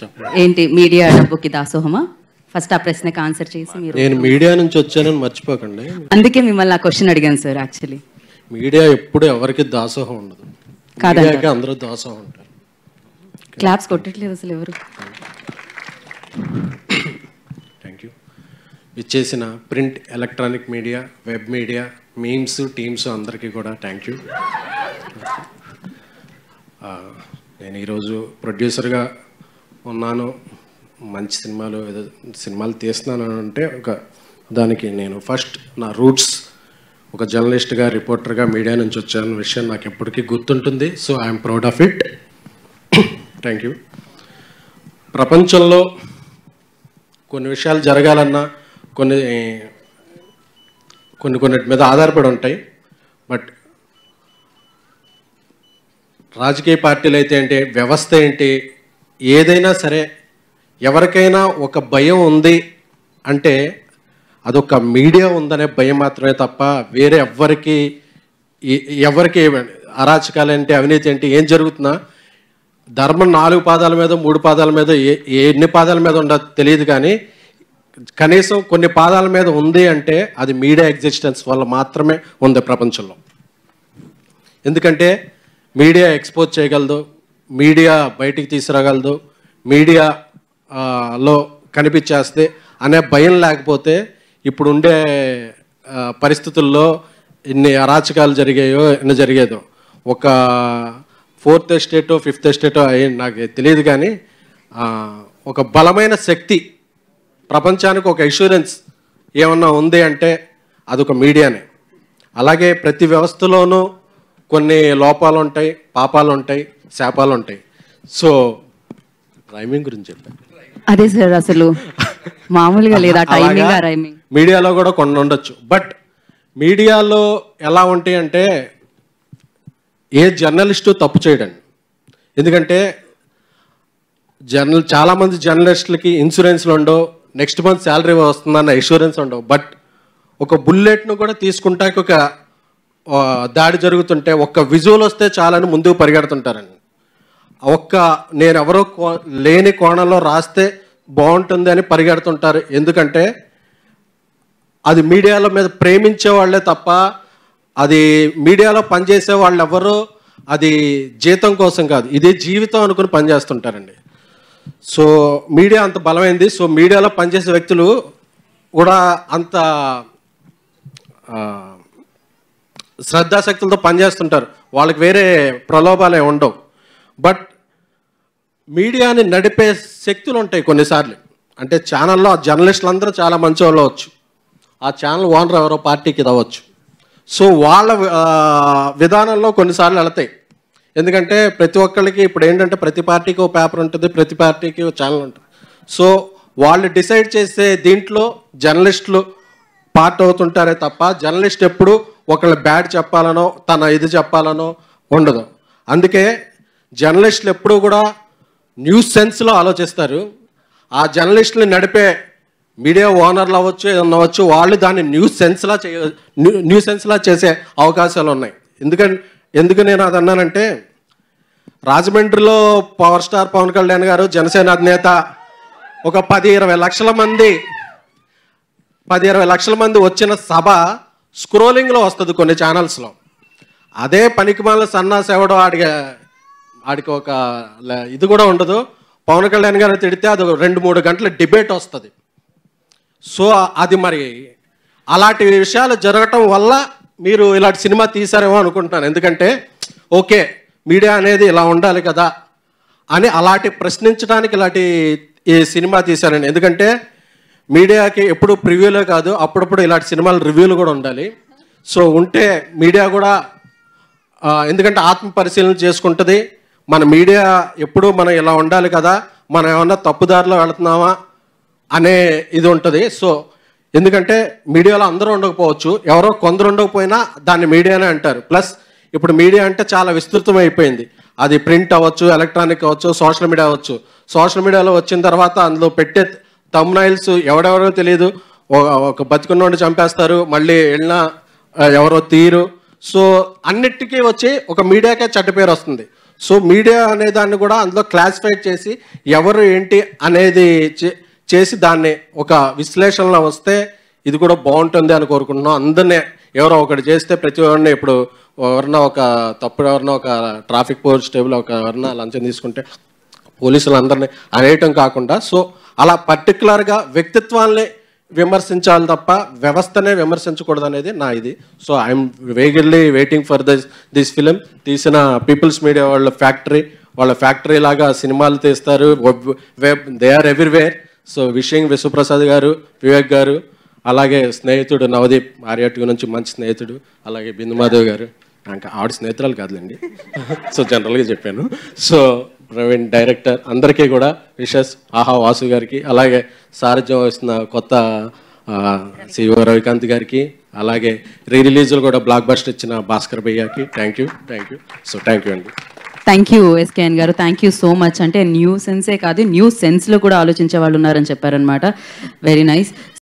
చెప్పండి ఏంటి మీడియా డబ్బుకి దాసోహమా ఫస్ట్ ఆ ప్రశ్నకి ఆన్సర్ చేసి మీరు నేను మీడియా నుంచి వచ్చానని మర్చిపోకండి అందుకే మిమ్మల్ని ఆ క్వశ్చన్ అడిగాను సార్ యాక్చువల్లీ మీడియా ఎప్పుడు ఎవరికి దాసోహం ఉండదు కాదంటారు. మీడియాకి అందరూ దాసోహం ఉంటారు క్లాప్స్ కొట్టట్లేదు అసలు ఎవరు థ్యాంక్ యూ ఇచ్చేసిన print electronic media web media memes teams అందరికీ కూడా థ్యాంక్ యూ నేను ఈరోజు ప్రొడ్యూసర్గా ఉన్నాను మంచి సినిమాలు ఏదో సినిమాలు తీస్తున్నాను అని అంటే ఒక దానికి నేను ఫస్ట్ నా రూట్స్ ఒక జర్నలిస్ట్గా రిపోర్టర్గా మీడియా నుంచి వచ్చాన విషయం నాకు ఎప్పటికీ గుర్తుంటుంది so I'm proud of it thank you ప్రపంచంలో కొన్ని విషయాలు జరగాలన్నా కొన్ని కొన్ని కొన్నిటి మీద ఆధారపడి ఉంటాయి బట్ రాజకీయ పార్టీలు అయితే ఏంటి వ్యవస్థ ఏంటి ఏదైనా సరే ఎవరికైనా ఒక భయం ఉంది అంటే అదొక మీడియా ఉందనే భయం మాత్రమే తప్ప వేరే ఎవ్వరికి ఎ- ఎవరికి అరాచకాలు ఏంటి అవినీతి ఏంటి ఏం జరుగుతున్నా ధర్మం నాలుగు పాదాల మీద మూడు పాదాల మీద ఏ ఏ ఎన్ని పాదాల మీద ఉండదు తెలియదు కానీ కనీసం కొన్ని పాదాల మీద ఉంది అంటే అది మీడియా ఎగ్జిస్టెన్స్ వల్ల మాత్రమే ఉంది ప్రపంచంలో ఎందుకంటే మీడియా ఎక్స్పోజ్ చేయగలదు మీడియా బయటికి తీసుకురాగలదు మీడియా ఆ, లో కనిపించేస్తే అనే భయం లేకపోతే ఇప్పుడు ఉండే ఆ, పరిస్థితుల్లో ఇన్ని అరాచకాలు జరిగాయో ఎన్ని జరిగేదో ఒక ఫోర్త్ ఎస్టేటో ఫిఫ్త్ ఎస్టేటో అయ్యి నాకు తెలియదు కానీ ఆ, ఒక బలమైన శక్తి ప్రపంచానికి ఒక ఇన్సూరెన్స్ ఏమన్నా ఉంది అంటే అదొక మీడియానే అలాగే ప్రతి వ్యవస్థలోనూ కొన్ని లోపాలు ఉంటాయి పాపాలు ఉంటాయి శాపాలు ఉంటాయి సో రైమింగ్ గురించి చెప్పాను అదే సార్ అసలు మామూలుగా లేదా టైమింగ్ అలాగా రైమింగ్ మీడియాలో కూడా కొన్ని ఉండొచ్చు బట్ మీడియాలో ఎలా ఉంటాయి అంటే ఏ జర్నలిస్టు తప్పు చేయడండి ఎందుకంటే జర్నల్ చాలామంది జర్నలిస్టులకి ఇన్సూరెన్స్లు ఉండవు నెక్స్ట్ మంత్ శాలరీ వస్తుందన్న ఇన్సూరెన్స్ ఉండవు బట్ ఒక బుల్లెట్ను కూడా తీసుకుంటాక ఒక ఆ, దాడి జరుగుతుంటే ఒక్క విజువల్ వస్తే చాలని ముందుకు పరిగెడుతుంటారండి ఒక్క నేను ఎవరో కో- లేని కోణంలో రాస్తే బాగుంటుంది అని పరిగెడుతుంటారు ఎందుకంటే అది మీడియాలో మీద ప్రేమించే వాళ్ళే తప్ప అది మీడియాలో పనిచేసే వాళ్ళు ఎవరు అది జీతం కోసం కాదు ఇది జీవితం అనుకుని పనిచేస్తుంటారండి సో మీడియా అంత బలమైంది సో మీడియాలో పనిచేసే వ్యక్తులు కూడా అంత ఆ, శ్రద్ధాశక్తులతో పనిచేస్తుంటారు వాళ్ళకి వేరే ప్రలోభాలే ఉండవు బట్ మీడియాని నడిపే శక్తులు ఉంటాయి కొన్నిసార్లు అంటే ఛానల్లో ఆ జర్నలిస్టులు అందరూ చాలా మంచి వాళ్ళు అవ్వచ్చు ఆ ఛానల్ ఓనర్ ఎవరో పార్టీకి అవ్వచ్చు సో వాళ్ళ ఆ, విధానంలో కొన్నిసార్లు వెళతాయి ఎందుకంటే ప్రతి ఒక్కళ్ళకి ఇప్పుడు ఏంటంటే ప్రతి పార్టీకి ఒక పేపర్ ఉంటుంది ప్రతి పార్టీకి ఒక ఛానల్ ఉంటుంది సో వాళ్ళు డిసైడ్ చేసే దీంట్లో జర్నలిస్టులు పార్ట్ అవుతుంటారే తప్ప జర్నలిస్ట్ ఎప్పుడు ఒకళ్ళ బ్యాడ్ చెప్పాలనో తన ఇది చెప్పాలనో ఉండదు అందుకే జర్నలిస్టులు ఎప్పుడూ కూడా న్యూస్ సెన్స్లో ఆలోచిస్తారు ఆ జర్నలిస్టులు నడిపే మీడియా ఓనర్లు అవ్వచ్చు ఏదన్నా అవ్వచ్చు వాళ్ళు దాన్ని న్యూస్ సెన్స్లా చేయ న్యూ- న్యూస్ సెన్స్లా చేసే అవకాశాలు ఉన్నాయి ఎందుకంటే ఎందుకు నేను అది అన్నానంటే రాజమండ్రిలో పవర్ స్టార్ పవన్ కళ్యాణ్ గారు జనసేన అధినేత ఒక పది ఇరవై లక్షల మంది పది ఇరవై లక్షల మంది వచ్చిన సభ స్క్రోలింగ్లో వస్తుంది కొన్ని ఛానల్స్లో అదే పనికిమాల సన్నాసి ఎవడో ఆడిగా ఆడికి ఒక ల- ఇది కూడా ఉండదు పవన్ కళ్యాణ్ గారు తిడితే అది ఒక రెండు మూడు గంటల డిబేట్ వస్తుంది సో అది మరి అలాంటి విషయాలు జరగటం వల్ల మీరు ఇలాంటి సినిమా తీశారేమో అనుకుంటున్నాను ఎందుకంటే ఓకే మీడియా అనేది ఇలా ఉండాలి కదా అని అలాంటి ప్రశ్నించడానికి ఇలాంటి ఈ సినిమా తీశారండి ఎందుకంటే మీడియాకి ఎప్పుడు ప్రివ్యూలే కాదు అప్పుడప్పుడు ఇలాంటి సినిమాలు రివ్యూలు కూడా ఉండాలి సో ఉంటే మీడియా కూడా ఆ, ఎందుకంటే ఆత్మ పరిశీలన చేసుకుంటుంది మన మీడియా ఎప్పుడు మనం ఇలా ఉండాలి కదా మనం ఏమన్నా తప్పుదారిలో వెళుతున్నామా అనే ఇది ఉంటుంది సో ఎందుకంటే మీడియాలో అందరూ ఉండకపోవచ్చు ఎవరో కొందరు ఉండకపోయినా దాన్ని మీడియానే అంటారు ప్లస్ ఇప్పుడు మీడియా అంటే చాలా విస్తృతం అయిపోయింది అది ప్రింట్ అవ్వచ్చు ఎలక్ట్రానిక్ అవ్వచ్చు సోషల్ మీడియా అవ్వచ్చు సోషల్ మీడియాలో వచ్చిన తర్వాత అందులో పెట్టే తమ్నైల్స్ ఎవడెవరో తెలియదు ఒక- ఒక బతికున్నోడిని చంపేస్తారు మళ్ళీ వెళ్ళినా ఆ, ఎవరో తీరు సో అన్నిటికీ వచ్చి ఒక మీడియాకే చెడ్డ పేరు వస్తుంది సో మీడియా అనే దాన్ని కూడా అందులో క్లాసిఫై చేసి ఎవరు ఏంటి అనేది చే- చేసి దాన్ని ఒక విశ్లేషణలో వస్తే ఇది కూడా బాగుంటుంది అని కోరుకుంటున్నాం అందరినీ ఎవరో ఒకటి చేస్తే ప్రతి ఒక్కరిని ఇప్పుడు ఎవరన్నా ఒక తప్పుడు ఎవరన్నా ఒక ట్రాఫిక్ పోలీస్ టేబుల్ ఒక ఎవరన్నా లంచం తీసుకుంటే పోలీసులు అందరినీ అనేయటం కాకుండా సో అలా పర్టికులర్గా వ్యక్తిత్వాల్ని విమర్శించాలి తప్ప వ్యవస్థనే విమర్శించకూడదు అనేది నా ఇది so I'm vaguely waiting for this this film తీసిన పీపుల్స్ మీడియా వాళ్ళ ఫ్యాక్టరీ వాళ్ళ ఫ్యాక్టరీ లాగా సినిమాలు తీస్తారు web they are everywhere so wishing Vishwaprasad garu Vivek గారు అలాగే స్నేహితుడు నవదీప్ ఆర్యాటు నుంచి మంచి స్నేహితుడు అలాగే బిందు మాధవ్ గారు ఇంకా ఆవిడ స్నేహితురాలు కాదులేండి సో జనరల్గా చెప్పాను సో ప్రవీణ్ డైరెక్టర్ అందరికీ కూడా విషెస్ ఆహా వాసు గారికి అలాగే సారథ్యం వస్తున్న కొత్త సిఓ రవికాంత్ గారికి అలాగే రీ రిలీజులు కూడా బ్లాక్ బస్టర్ ఇచ్చిన భాస్కర్ భయ్యాకి thank you thank you so thank you అండి thank you SKN garu thank you so much అంటే న్యూ సెన్సే కాదు న్యూ సెన్స్లో కూడా ఆలోచించే వాళ్ళు ఉన్నారని చెప్పారనమాట వెరీ నైస్